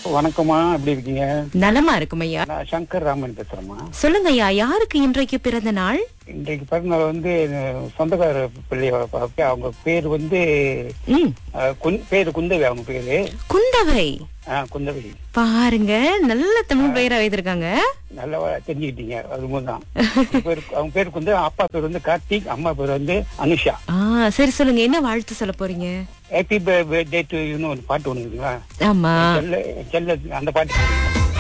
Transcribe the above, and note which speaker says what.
Speaker 1: வணக்கம்மா எப்படி இருக்கீங்க
Speaker 2: நலமா இருக்கும் ஐயா
Speaker 1: நான் சங்கர் ராமன் பேசுறேம்மா
Speaker 2: சொல்லுங்க ஐயா யாருக்கு இன்றைக்கு பிறந்த நாள்
Speaker 1: இன்றைக்கு பிறந்தநாள் வந்து அஹ், சொந்தக்கார பிள்ளைய பார்க்க அவங்க பேர் வந்து
Speaker 2: ம்
Speaker 1: அஹ், குந்- பேரு குந்தவி அவங்க பேரு
Speaker 2: குந்தவை
Speaker 1: அஹ், குந்தவி
Speaker 2: பாருங்க நல்ல தமிழ் பெயரா வைத்திருக்காங்க
Speaker 1: நல்லா தெரிஞ்சுக்கிட்டீங்க அது மூலம் பேர் அவங்க பேர் வந்து அப்பா பேர் வந்து கார்த்திக் அம்மா பேர் வந்து அனுஷா
Speaker 2: ஆ சரி சொல்லுங்க என்ன வாழ்த்து சொல்ல போறீங்க
Speaker 1: ஹாப்பி பர்த்டே டு யூன்னு ஒரு பாட்டு ஒண்ணு இருக்குங்களா
Speaker 2: ஆமா
Speaker 1: செல்ல செல்ல அந்த பாட்டு